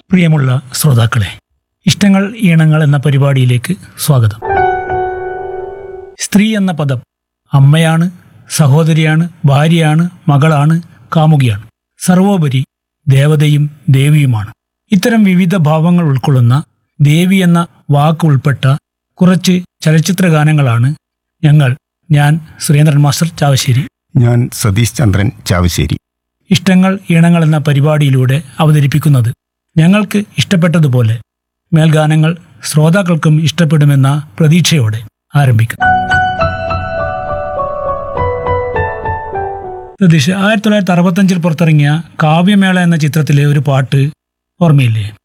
പ്രിയമുള്ള ശ്രോതാക്കളെ ഇഷ്ടങ്ങൾ ഈണങ്ങൾ എന്ന പരിപാടിയിലേക്ക് സ്വാഗതം സ്ത്രീ എന്ന പദം അമ്മയാണ് സഹോദരിയാണ് ഭാര്യയാണ് മകളാണ് കാമുകിയാണ് സർവോപരി ദേവതയും ദേവിയുമാണ് ഇത്തരം വിവിധ ഭാവങ്ങൾ ഉൾക്കൊള്ളുന്ന ദേവി എന്ന വാക്ക് ഉൾപ്പെട്ട കുറച്ച് ചലച്ചിത്ര ഗാനങ്ങളാണ് ഞങ്ങൾ ഞാൻ സുരേന്ദ്രൻ മാസ്റ്റർ ചാവശ്ശേരി ഞാൻ സതീഷ് ചന്ദ്രൻ ചാവശ്ശേരി ഇഷ്ടങ്ങൾ ഈണങ്ങൾ എന്ന പരിപാടിയിലൂടെ അവതരിപ്പിക്കുന്നത് ഞങ്ങൾക്ക് ഇഷ്ടപ്പെട്ടതുപോലെ മേൽഗാനങ്ങൾ ശ്രോതാക്കൾക്കും ഇഷ്ടപ്പെടുമെന്ന പ്രതീക്ഷയോടെ ആരംഭിക്കും സതീഷ് ആയിരത്തി തൊള്ളായിരത്തി അറുപത്തഞ്ചിൽ പുറത്തിറങ്ങിയ കാവ്യമേള എന്ന ചിത്രത്തിലെ ഒരു പാട്ട് ഓർമ്മയില്ലേ